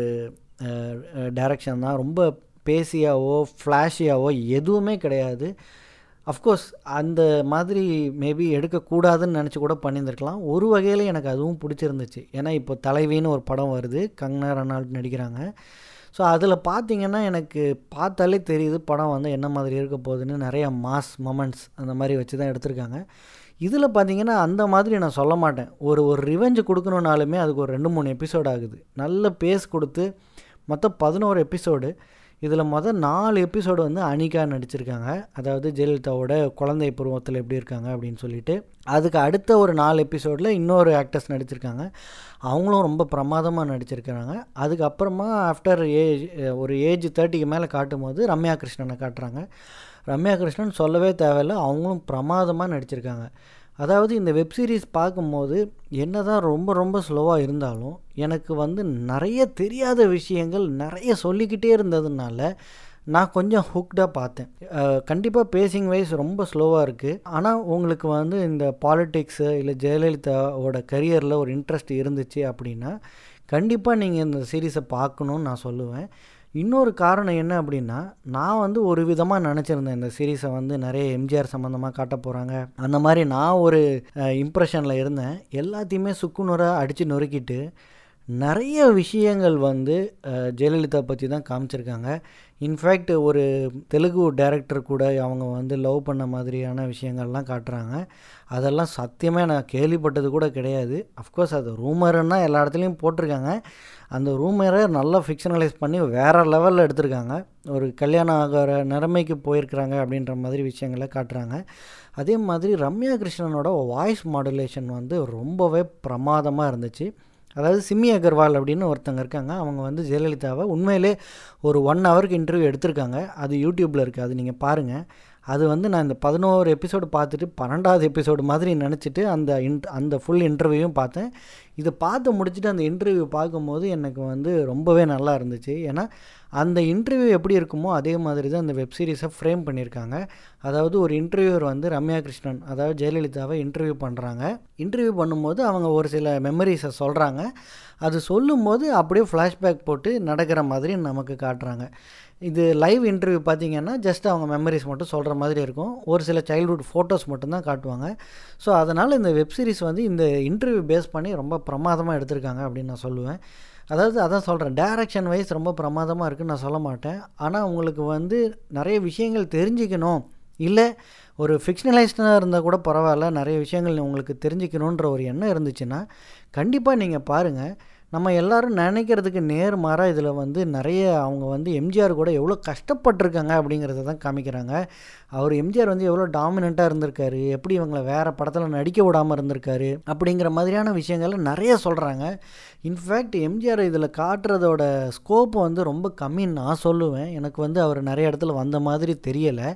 டேரக்ஷன் தான் ரொம்ப பேசியாவோ ஃப்ளாஷியாவோ எதுவுமே கிடையாது அஃப்கோர்ஸ் அந்த மாதிரி மேபி எடுக்கக்கூடாதுன்னு நினச்சி கூட பண்ணியிருந்துருக்கலாம் ஒரு வகையில் எனக்கு அதுவும் பிடிச்சிருந்துச்சு ஏன்னா இப்போ தலைவின்னு ஒரு படம் வருது கங்கனா ரனால்ட் நடிக்கிறாங்க ஸோ அதில் பார்த்தீங்கன்னா எனக்கு பார்த்தாலே தெரியுது படம் வந்து என்ன மாதிரி இருக்க போகுதுன்னு நிறைய மாஸ் மொமெண்ட்ஸ் அந்த மாதிரி வச்சு தான் எடுத்திருக்காங்க இதில் பார்த்தீங்கன்னா அந்த மாதிரி நான் சொல்ல மாட்டேன் ஒரு ஒரு ரிவெஞ்சு கொடுக்கணுன்னாலுமே அதுக்கு ஒரு ரெண்டு மூணு எபிசோடு ஆகுது நல்ல பேஸ் கொடுத்து மொத்தம் பதினோரு எபிசோடு இதில் மொதல் நாலு எபிசோடு வந்து அனிகா நடிச்சிருக்காங்க அதாவது ஜெயலலிதாவோட குழந்தை பருவத்தில் எப்படி இருக்காங்க அப்படின்னு சொல்லிட்டு அதுக்கு அடுத்த ஒரு நாலு எபிசோடில் இன்னொரு ஆக்டர்ஸ் நடிச்சிருக்காங்க அவங்களும் ரொம்ப பிரமாதமாக நடிச்சிருக்கிறாங்க அதுக்கப்புறமா ஆஃப்டர் ஏஜ் ஒரு ஏஜ் தேர்ட்டிக்கு மேலே காட்டும் போது ரம்யா கிருஷ்ணனை காட்டுறாங்க ரம்யா கிருஷ்ணன் சொல்லவே தேவையில்லை அவங்களும் பிரமாதமாக நடிச்சிருக்காங்க அதாவது இந்த வெப் சீரிஸ் பார்க்கும்போது என்ன தான் ரொம்ப ரொம்ப ஸ்லோவாக இருந்தாலும் எனக்கு வந்து நிறைய தெரியாத விஷயங்கள் நிறைய சொல்லிக்கிட்டே இருந்ததுனால நான் கொஞ்சம் ஹுக்டாக பார்த்தேன் கண்டிப்பாக பேசிங் வைஸ் ரொம்ப ஸ்லோவாக இருக்குது ஆனால் உங்களுக்கு வந்து இந்த பாலிட்டிக்ஸு இல்லை ஜெயலலிதாவோட கரியரில் ஒரு இன்ட்ரெஸ்ட் இருந்துச்சு அப்படின்னா கண்டிப்பாக நீங்கள் இந்த சீரீஸை பார்க்கணுன்னு நான் சொல்லுவேன் இன்னொரு காரணம் என்ன அப்படின்னா நான் வந்து ஒரு விதமாக நினச்சிருந்தேன் இந்த சீரீஸை வந்து நிறைய எம்ஜிஆர் சம்மந்தமாக காட்ட போகிறாங்க அந்த மாதிரி நான் ஒரு இம்ப்ரெஷனில் இருந்தேன் எல்லாத்தையுமே சுக்குநூறாக அடித்து நொறுக்கிட்டு நிறைய விஷயங்கள் வந்து ஜெயலலிதா பற்றி தான் காமிச்சிருக்காங்க இன்ஃபேக்ட் ஒரு தெலுங்கு டேரக்டர் கூட அவங்க வந்து லவ் பண்ண மாதிரியான விஷயங்கள்லாம் காட்டுறாங்க அதெல்லாம் சத்தியமாக நான் கேள்விப்பட்டது கூட கிடையாது அஃப்கோர்ஸ் அது ரூமருன்னா எல்லா இடத்துலையும் போட்டிருக்காங்க அந்த ரூமரை நல்லா ஃபிக்ஷனலைஸ் பண்ணி வேறு லெவலில் எடுத்திருக்காங்க ஒரு கல்யாணம் ஆகிற நிலைமைக்கு போயிருக்கிறாங்க அப்படின்ற மாதிரி விஷயங்களை காட்டுறாங்க அதே மாதிரி ரம்யா கிருஷ்ணனோட வாய்ஸ் மாடுலேஷன் வந்து ரொம்பவே பிரமாதமாக இருந்துச்சு அதாவது சிம்மி அகர்வால் அப்படின்னு ஒருத்தங்க இருக்காங்க அவங்க வந்து ஜெயலலிதாவை உண்மையிலே ஒரு ஒன் ஹவருக்கு இன்டர்வியூ எடுத்திருக்காங்க அது யூடியூப்பில் இருக்குது அது நீங்கள் பாருங்கள் அது வந்து நான் இந்த பதினோரு எபிசோடு பார்த்துட்டு பன்னெண்டாவது எபிசோடு மாதிரி நினச்சிட்டு அந்த இன்ட் அந்த ஃபுல் இன்டர்வியூவும் பார்த்தேன் இதை பார்த்து முடிச்சுட்டு அந்த இன்டர்வியூ பார்க்கும்போது எனக்கு வந்து ரொம்பவே நல்லா இருந்துச்சு ஏன்னா அந்த இன்டர்வியூ எப்படி இருக்குமோ அதே மாதிரி தான் அந்த வெப் சீரிஸை ஃப்ரேம் பண்ணியிருக்காங்க அதாவது ஒரு இன்டர்வியூவர் வந்து ரம்யா கிருஷ்ணன் அதாவது ஜெயலலிதாவை இன்டர்வியூ பண்ணுறாங்க இன்டர்வியூ பண்ணும்போது அவங்க ஒரு சில மெமரிஸை சொல்கிறாங்க அது சொல்லும்போது அப்படியே ஃப்ளாஷ்பேக் போட்டு நடக்கிற மாதிரி நமக்கு காட்டுறாங்க இது லைவ் இன்டர்வியூ பார்த்தீங்கன்னா ஜஸ்ட் அவங்க மெமரிஸ் மட்டும் சொல்கிற மாதிரி இருக்கும் ஒரு சில சைல்ட்ஹுட் ஃபோட்டோஸ் மட்டும்தான் காட்டுவாங்க ஸோ அதனால் இந்த வெப் சீரிஸ் வந்து இந்த இன்டர்வியூ பேஸ் பண்ணி ரொம்ப பிரமாதமாக எடுத்திருக்காங்க அப்படின்னு நான் சொல்லுவேன் அதாவது அதான் சொல்கிறேன் டேரக்ஷன் வைஸ் ரொம்ப பிரமாதமாக இருக்குன்னு நான் சொல்ல மாட்டேன் ஆனால் உங்களுக்கு வந்து நிறைய விஷயங்கள் தெரிஞ்சுக்கணும் இல்லை ஒரு ஃபிக்ஷனலைஸ்டாக இருந்தால் கூட பரவாயில்ல நிறைய விஷயங்கள் உங்களுக்கு தெரிஞ்சுக்கணுன்ற ஒரு எண்ணம் இருந்துச்சுன்னா கண்டிப்பாக நீங்கள் பாருங்கள் நம்ம எல்லோரும் நினைக்கிறதுக்கு நேர்மாறாக இதில் வந்து நிறைய அவங்க வந்து எம்ஜிஆர் கூட எவ்வளோ கஷ்டப்பட்டிருக்காங்க அப்படிங்கிறத தான் காமிக்கிறாங்க அவர் எம்ஜிஆர் வந்து எவ்வளோ டாமினண்ட்டாக இருந்திருக்காரு எப்படி இவங்களை வேறு படத்தில் நடிக்க விடாமல் இருந்திருக்காரு அப்படிங்கிற மாதிரியான விஷயங்கள் நிறைய சொல்கிறாங்க இன்ஃபேக்ட் எம்ஜிஆர் இதில் காட்டுறதோட ஸ்கோப் வந்து ரொம்ப கம்மின்னு நான் சொல்லுவேன் எனக்கு வந்து அவர் நிறைய இடத்துல வந்த மாதிரி தெரியலை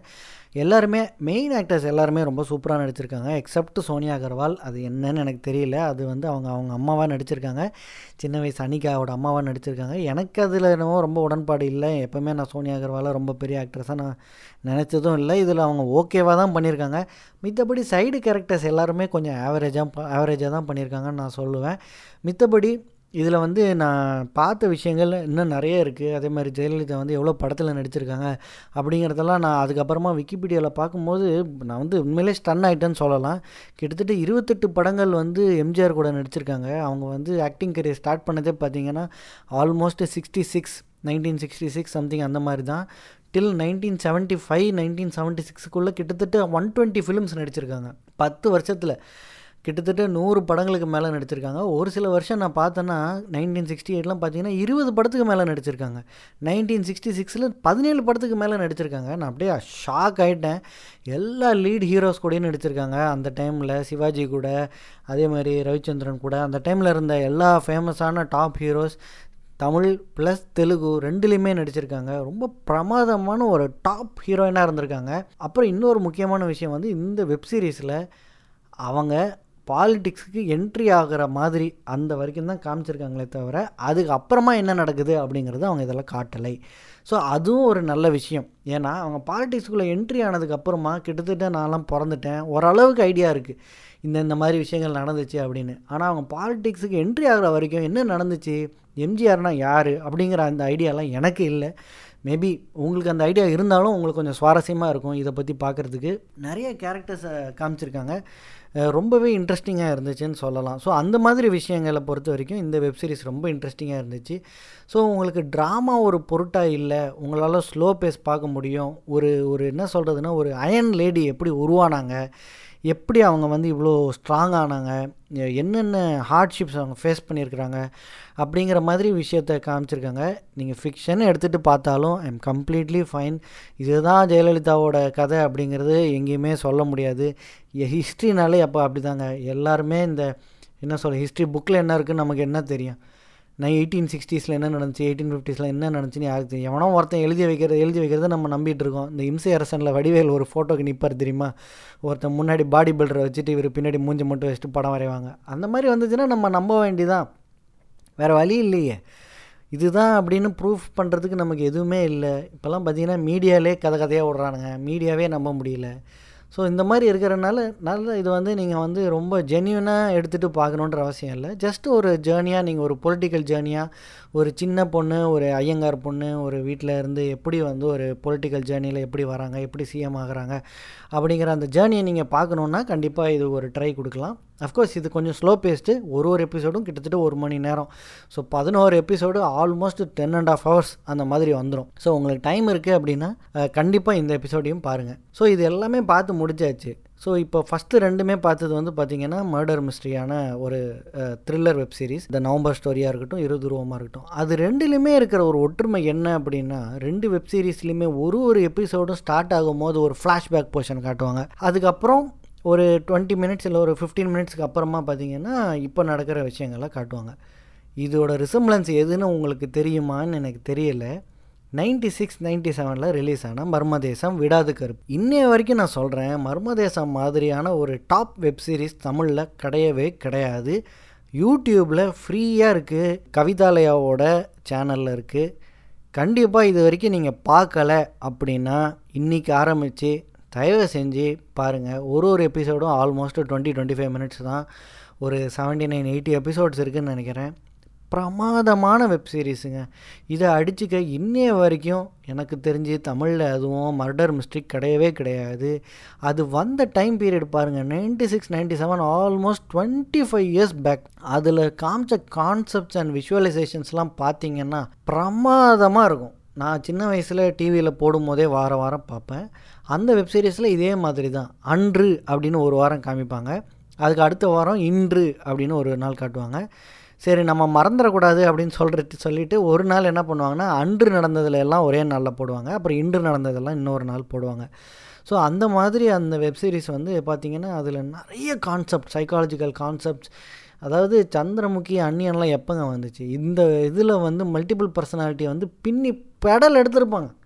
எல்லாருமே மெயின் ஆக்டர்ஸ் எல்லாருமே ரொம்ப சூப்பராக நடிச்சிருக்காங்க எக்ஸப்ட் சோனியா அகர்வால் அது என்னன்னு எனக்கு தெரியல அது வந்து அவங்க அவங்க அம்மாவாக நடிச்சிருக்காங்க சின்ன வயசு அனிகாவோட அம்மாவாக நடிச்சிருக்காங்க எனக்கு அதில் என்னவோ ரொம்ப உடன்பாடு இல்லை எப்போவுமே நான் சோனியா அகர்வாலை ரொம்ப பெரிய ஆக்ட்ரஸாக நான் நினச்சதும் இல்லை இதில் அவங்க ஓகேவாக தான் பண்ணியிருக்காங்க மித்தபடி சைடு கேரக்டர்ஸ் எல்லாருமே கொஞ்சம் ஆவரேஜாக ஆவரேஜாக தான் பண்ணியிருக்காங்கன்னு நான் சொல்லுவேன் மித்தபடி இதில் வந்து நான் பார்த்த விஷயங்கள் இன்னும் நிறைய இருக்குது அதே மாதிரி ஜெயலலிதா வந்து எவ்வளோ படத்தில் நடிச்சிருக்காங்க அப்படிங்கிறதெல்லாம் நான் அதுக்கப்புறமா விக்கிபீடியாவில் பார்க்கும்போது நான் வந்து உண்மையிலே ஸ்டன் ஆகிட்டேன்னு சொல்லலாம் கிட்டத்தட்ட இருபத்தெட்டு படங்கள் வந்து எம்ஜிஆர் கூட நடிச்சிருக்காங்க அவங்க வந்து ஆக்டிங் கரியர் ஸ்டார்ட் பண்ணதே பார்த்தீங்கன்னா almost sixty six nineteen sixty six something அந்த மாதிரி தான் till nineteen seventy five nineteen seventy சிக்ஸுக்குள்ளே கிட்டத்தட்ட ஒன் டுவெண்ட்டி ஃபிலிம்ஸ் நடிச்சிருக்காங்க பத்து வருஷத்தில் கிட்டத்தட்ட நூறு படங்களுக்கு மேலே நடிச்சிருக்காங்க ஒரு சில வருஷம் நான் பார்த்தேன்னா நைன்டீன் சிக்ஸ்டி எயிட்லாம் பார்த்தீங்கன்னா இருபது படத்துக்கு மேலே நடிச்சிருக்காங்க நைன்டீன் சிக்ஸ்டி சிக்ஸில் பதினேழு படத்துக்கு மேலே நடிச்சிருக்காங்க நான் அப்படியே ஷாக் ஆகிட்டேன் எல்லா லீட் ஹீரோஸ் கூடயும் நடிச்சிருக்காங்க அந்த டைமில் சிவாஜி கூட அதே மாதிரி ரவிச்சந்திரன் கூட அந்த டைமில் இருந்த எல்லா ஃபேமஸான top heroes Tamil plus Telugu ரெண்டுலேயுமே நடிச்சிருக்காங்க ரொம்ப பிரமாதமான ஒரு டாப் ஹீரோயினாக இருந்திருக்காங்க அப்புறம் இன்னொரு முக்கியமான விஷயம் வந்து இந்த வெப்சீரிஸில் அவங்க பாலிடிக்ஸுக்கு என்ட்ரி ஆகிற மாதிரி அந்த வரைக்கும் தான் காமிச்சிருக்காங்களே தவிர அதுக்கு அப்புறமா என்ன நடக்குது அப்படிங்கிறது அவங்க இதெல்லாம் காட்டலை ஸோ அதுவும் ஒரு நல்ல விஷயம் ஏன்னா அவங்க பாலிடிக்ஸ்குள்ளே என்ட்ரி ஆனதுக்கப்புறமா கிட்டத்தட்ட நான்லாம் பிறந்துட்டேன் ஓரளவுக்கு ஐடியா இருக்குது இந்த இந்த மாதிரி விஷயங்கள் நடந்துச்சு அப்படின்னு ஆனால் அவங்க பாலிடிக்ஸுக்கு என்ட்ரி ஆகிற வரைக்கும் என்ன நடந்துச்சு எம்ஜிஆர்னா யார் அப்படிங்கிற அந்த ஐடியாலாம் எனக்கு இல்லை மேபி உங்களுக்கு அந்த ஐடியா இருந்தாலும் உங்களுக்கு கொஞ்சம் சுவாரஸ்யமாக இருக்கும் இதை பற்றி பார்க்குறதுக்கு நிறைய கேரக்டர்ஸை காமிச்சிருக்காங்க ரொம்பவே இன்ட்ரெஸ்டிங்காக இருந்துச்சுன்னு சொல்லலாம் ஸோ அந்த மாதிரி விஷயங்களை பொறுத்த வரைக்கும் இந்த வெப்சீரிஸ் ரொம்ப இன்ட்ரெஸ்டிங்காக இருந்துச்சு ஸோ உங்களுக்கு ட்ராமா ஒரு பொருட்டாக இல்லை உங்களால் ஸ்லோ பேஸ் பார்க்க முடியும் ஒரு ஒரு என்ன சொல்கிறதுனா ஒரு அயன் லேடி எப்படி உருவானாங்க எப்படி அவங்க வந்து இவ்வளோ ஸ்ட்ராங் ஆனாங்க என்னென்ன ஹார்ட்ஷிப்ஸ் அவங்க ஃபேஸ் பண்ணியிருக்கிறாங்க அப்படிங்கிற மாதிரி விஷயத்த காமிச்சிருக்காங்க நீங்கள் ஃபிக்ஷன் எடுத்துகிட்டு பார்த்தாலும் ஐ எம் கம்ப்ளீட்லி ஃபைன் இதுதான் ஜெயலலிதாவோட கதை அப்படிங்கிறது எங்கேயுமே சொல்ல முடியாது ஹிஸ்ட்ரினாலே அப்போ அப்படி தாங்க எல்லாருமே இந்த என்ன சொல்ல ஹிஸ்ட்ரி புக்கில் என்ன இருக்குன்னு நமக்கு என்ன தெரியும் நான் எயிட்டீன் சிக்ஸ்டீஸில் என்ன நடந்துச்சு எயிட்டீன் ஃபிஃப்டிஸில் என்ன நடந்துச்சுன்னு யாருக்கு தெரியும் எவனோ ஒருத்தன் எழுதி வைக்கிறது எழுதி வைக்கிறத நம்ம நம்பிட்டு இருக்கோம் இந்த இம்சை அரசனில் வடிவேல் ஒரு ஃபோட்டோக்கு நிற்பார் தெரியுமா ஒருத்தன் முன்னாடி பாடி பில்டரை வச்சுட்டு இவர் பின்னாடி மூஞ்சி மட்டும் வச்சுட்டு படம் வரைவாங்க அந்த மாதிரி வந்துச்சுன்னா நம்ம நம்ப வேண்டிதான் வேறு வழி இல்லையே இதுதான் அப்படின்னு ப்ரூஃப் பண்ணுறதுக்கு நமக்கு எதுவுமே இல்லை இப்போல்லாம் பார்த்தீங்கன்னா மீடியாலே கதை கதையாக விட்றானுங்க மீடியாவே நம்ப முடியல ஸோ இந்த மாதிரி இருக்கிறனால நல்ல இது வந்து நீங்கள் வந்து ரொம்ப ஜென்யூனாக எடுத்துகிட்டு பார்க்கணுன்ற அவசியம் இல்லை ஜஸ்ட் ஒரு ஜேர்னியாக நீங்கள் ஒரு பொலிட்டிக்கல் ஜேர்னியாக ஒரு சின்ன பொண்ணு ஒரு ஐயங்கார் பொண்ணு ஒரு வீட்டில் இருந்து எப்படி வந்து ஒரு பொலிட்டிக்கல் ஜேர்னியில் எப்படி வராங்க எப்படி சிஎம் ஆகுறாங்க அப்படிங்கிற அந்த ஜேர்னியை நீங்கள் பார்க்கணுன்னா கண்டிப்பாக இது ஒரு ட்ரை கொடுக்கலாம் அஃப்கோர்ஸ் இது கொஞ்சம் ஸ்லோ பேஸ்ட்டு ஒரு ஒரு எபிசோடும் கிட்டத்தட்ட ஒரு மணி நேரம் ஸோ பதினோரு episode almost ten and half hours அந்த மாதிரி வந்துடும் ஸோ உங்களுக்கு டைம் இருக்குது அப்படின்னா கண்டிப்பாக இந்த எபிசோடையும் பாருங்கள் ஸோ இது எல்லாமே பார்த்து முடிச்சாச்சு ஸோ இப்போ ஃபஸ்ட்டு ரெண்டுமே பார்த்தது வந்து பார்த்திங்கன்னா மர்டர் மிஸ்ட்ரியான ஒரு த்ரில்லர் வெப் சீரிஸ் இந்த நவம்பர் ஸ்டோரியாக இருக்கட்டும் இருதுருவமாக இருக்கட்டும் அது ரெண்டுலேயுமே இருக்கிற ஒரு ஒற்றுமை என்ன அப்படின்னா ரெண்டு வெப் சீரிஸ்லையுமே ஒரு ஒரு எபிசோடும் ஸ்டார்ட் ஆகும்போது ஒரு ஃப்ளாஷ்பேக் போர்ஷன் காட்டுவாங்க அதுக்கப்புறம் ஒரு டுவெண்ட்டி மினிட்ஸ் இல்லை ஒரு ஃபிஃப்டீன் மினிட்ஸ்க்கு அப்புறமா பார்த்தீங்கன்னா இப்போ நடக்கிற விஷயங்களை காட்டுவாங்க இதோட ரிசம்பிளன்ஸ் எதுன்னு உங்களுக்கு தெரியுமான்னு எனக்கு தெரியலை நைன்டி சிக்ஸ் நைன்டி செவனில் ரிலீஸ் ஆன மர்மதேசம் விடாது கருப்பு இன்னைய வரைக்கும் நான் சொல்கிறேன் மர்மதேசம் மாதிரியான ஒரு டாப் வெப் சீரிஸ் தமிழில் கிடையவே கிடையாது யூடியூப்பில் ஃப்ரீயாக இருக்குது கவிதாலயாவோட சேனலில் இருக்குது கண்டிப்பாக இது வரைக்கும் நீங்கள் பார்க்கல அப்படின்னா இன்றைக்கி ஆரம்பித்து தயவு செஞ்சு பாருங்கள் ஒரு ஒரு எபிசோடும் almost twenty twenty five minutes தான் ஒரு செவன்ட்டி நைன் எயிட்டி எபிசோட்ஸ் இருக்குதுன்னு நினைக்கிறேன் பிரமாதமான வெப் சீரிஸுங்க இதை அடிச்சுக்க இன்னைய வரைக்கும் எனக்கு தெரிஞ்சு தமிழில் அதுவும் மர்டர் மிஸ்டேக் கிடையவே கிடையாது அது வந்த டைம் பீரியட் பாருங்கள் ninety six ninety seven almost twenty five years back அதில் காமிச்ச கான்செப்ட்ஸ் அண்ட் விஷுவலைசேஷன்ஸ்லாம் பார்த்தீங்கன்னா பிரமாதமாக இருக்கும் நான் சின்ன வயசில் டிவியில் போடும்போதே வார வாரம் பார்ப்பேன் அந்த வெப் சீரிஸில் இதே மாதிரி தான் அன்று அப்படின்னு ஒரு வாரம் காமிப்பாங்க அதுக்கு அடுத்த வாரம் இன்று அப்படின்னு ஒரு நாள் காட்டுவாங்க சரி நம்ம மறந்துடக்கூடாது அப்படின்னு சொல்கிறது சொல்லிவிட்டு ஒரு நாள் என்ன பண்ணுவாங்கன்னா அன்று நடந்ததில் எல்லாம் ஒரே நாளில் போடுவாங்க அப்புறம் இன்று நடந்ததெல்லாம் இன்னொரு நாள் போடுவாங்க ஸோ அந்த மாதிரி அந்த வெப்சீரிஸ் வந்து பார்த்திங்கன்னா அதில் நிறைய கான்செப்ட் சைக்காலஜிக்கல் கான்செப்ட்ஸ் அதாவது சந்திரமுகி அன்னியன்லாம் எப்போங்க வந்துச்சு இந்த இதில் வந்து மல்டிபிள் பர்சனாலிட்டியை வந்து பின்னி பெடல் எடுத்திருப்பாங்க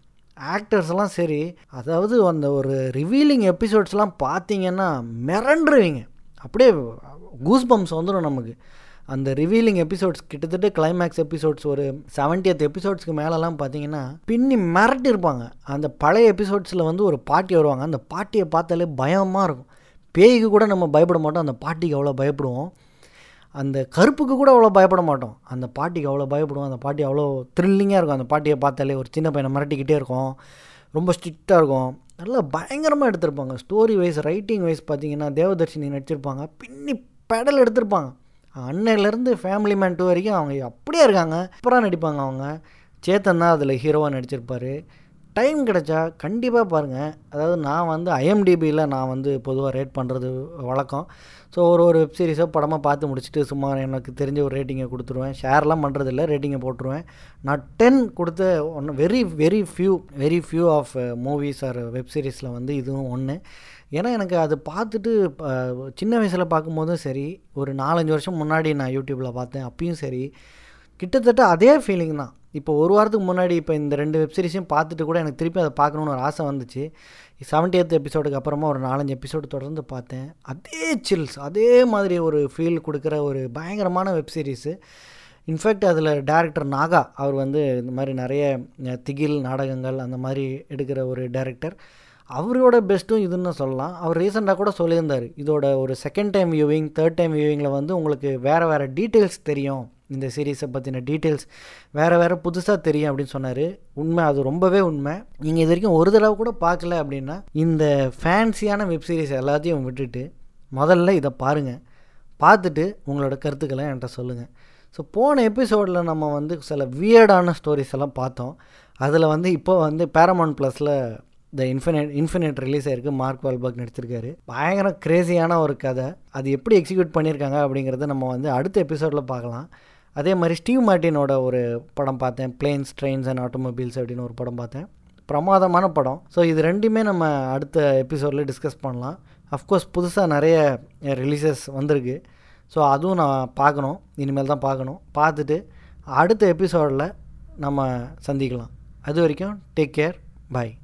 ஆக்டர்ஸ்லாம் சரி அதாவது அந்த ஒரு ரிவீலிங் எபிசோட்ஸ்லாம் பார்த்தீங்கன்னா மிரண்டுருவீங்க அப்படியே கூஸ் பம்ப்ஸ் வந்துடும் நமக்கு அந்த ரிவீலிங் எபிசோட்ஸ் கிட்டத்தட்ட கிளைமேக்ஸ் எபிசோட்ஸ் ஒரு செவன்டியத் எபிசோட்ஸ்க்கு மேலெலாம் பார்த்தீங்கன்னா பின்னி மிரட்டிருப்பாங்க அந்த பழைய எபிசோட்ஸில் வந்து ஒரு பாட்டி வருவாங்க அந்த பாட்டியை பார்த்தாலே பயமாக இருக்கும் பேய்க்கு கூட நம்ம பயப்பட மாட்டோம் அந்த பாட்டிக்கு அவ்வளோ பயப்படுவோம் அந்த கருப்புக்கு கூட அவ்வளோ பயப்பட மாட்டோம் அந்த பாட்டிக்கு அவ்வளோ பயப்படுவோம் அந்த பாட்டி அவ்வளோ த்ரில்லிங்காக இருக்கும் அந்த பாட்டியை பார்த்தாலே ஒரு சின்ன பையனை மிரட்டிக்கிட்டே இருக்கும் ரொம்ப ஸ்ட்ரிக்டாக இருக்கும் நல்லா பயங்கரமாக எடுத்திருப்பாங்க ஸ்டோரி வைஸ் ரைட்டிங் வைஸ் பார்த்தீங்கன்னா தேவதர்ஷினி நடிச்சிருப்பாங்க பின்னி பெடல் எடுத்திருப்பாங்க அன்னையிலேருந்து ஃபேமிலி மேன் டூ வரைக்கும் அவங்க அப்படியே இருக்காங்க சூப்பராக நடிப்பாங்க அவங்க சேத்தன் தான் அதில் ஹீரோவாக நடிச்சிருப்பார் டைம் கிடைச்சா கண்டிப்பாக பாருங்கள் அதாவது நான் வந்து ஐஎம்டிபியில் நான் வந்து பொதுவாக ரேட் பண்ணுறது வழக்கம் ஸோ ஒரு ஒரு வெப் சீரிஸோ படமாக பார்த்து முடிச்சுட்டு சும்மா எனக்கு தெரிஞ்ச ஒரு ரேட்டிங்கை கொடுத்துருவேன் ஷேர்லாம் பண்ணுறதில்ல ரேட்டிங்கை போட்டுருவேன் நான் டென் கொடுத்த ஒன்று very very few very few of movies or web சீரிஸில் வந்து இதுவும் ஒன்று ஏன்னா எனக்கு அது பார்த்துட்டு சின்ன வயசில் பார்க்கும்போதும் சரி ஒரு நாலஞ்சு வருஷம் முன்னாடி நான் யூடியூப்பில் பார்த்தேன் அப்பயும் சரி கிட்டத்தட்ட அதே ஃபீலிங் தான் இப்போ ஒரு வாரத்துக்கு முன்னாடி இப்போ இந்த ரெண்டு வெப்சீரிஸையும் பார்த்துட்டு கூட எனக்கு திருப்பி அதை பார்க்கணுன்னு ஒரு ஆசை வந்துச்சு செவன்டி எய்த் எபிசோடுக்கு அப்புறமா ஒரு நாலஞ்சு எபிசோடு தொடர்ந்து பார்த்தேன் அதே சில்ஸ் அதே மாதிரி ஒரு ஃபீல் கொடுக்குற ஒரு பயங்கரமான வெப்சீரிஸு இன்ஃபேக்ட் அதில் டேரக்டர் நாகா அவர் வந்து இந்த மாதிரி நிறைய திகில் நாடகங்கள் அந்த மாதிரி எடுக்கிற ஒரு டேரக்டர் அவரோட பெஸ்ட்டும் இதுன்னு சொல்லலாம் அவர் ரீசெண்டாக கூட சொல்லியிருந்தார் இதோட ஒரு second time viewing third time வியூவிங்கில் வந்து உங்களுக்கு வேறு வேறு டீட்டெயில்ஸ் தெரியும் இந்த சீரீஸை பற்றின டீட்டெயில்ஸ் வேறு வேறு புதுசாக தெரியும் அப்படின்னு சொன்னார் உண்மை அது ரொம்பவே உண்மை நீங்கள் இது வரைக்கும் ஒரு தடவை கூட பார்க்கல அப்படின்னா இந்த ஃபேன்சியான வெப் சீரிஸ் எல்லாத்தையும் விட்டுட்டு முதல்ல இதை பாருங்கள் பார்த்துட்டு உங்களோட கருத்துக்களை என்கிட்ட சொல்லுங்கள் ஸோ போன எபிசோடில் நம்ம வந்து சில வியர்டான ஸ்டோரிஸ் எல்லாம் பார்த்தோம் அதில் வந்து இப்போ வந்து பேரமௌண்ட் ப்ளஸில் த இன்ஃபினிட் இன்ஃபினிட் ரிலீஸ் ஆயிருக்கு மார்க் வால்பர்க் நடிச்சிருக்காரு பயங்கர கிரேசியான ஒரு கதை அது எப்படி எக்ஸிக்யூட் பண்ணியிருக்காங்க அப்படிங்கிறத நம்ம வந்து அடுத்த எபிசோடில் பார்க்கலாம் அதே மாதிரி ஸ்டீவ் மார்ட்டினோட ஒரு படம் பார்த்தேன் பிளேன்ஸ் ட்ரெயின்ஸ் அண்ட் ஆட்டோமொபைல்ஸ் அப்படின்னு ஒரு படம் பார்த்தேன் பிரமாதமான படம் ஸோ இது ரெண்டுமே நம்ம அடுத்த எபிசோடில் டிஸ்கஸ் பண்ணலாம் அஃப்கோர்ஸ் புதுசாக நிறைய ரிலீசஸ் வந்திருக்கு ஸோ அதுவும் நான் பார்க்கணும் இனிமேல் தான் பார்க்கணும் பார்த்துட்டு அடுத்த எபிசோடில் நம்ம சந்திக்கலாம் அது வரைக்கும் டேக் கேர் பாய்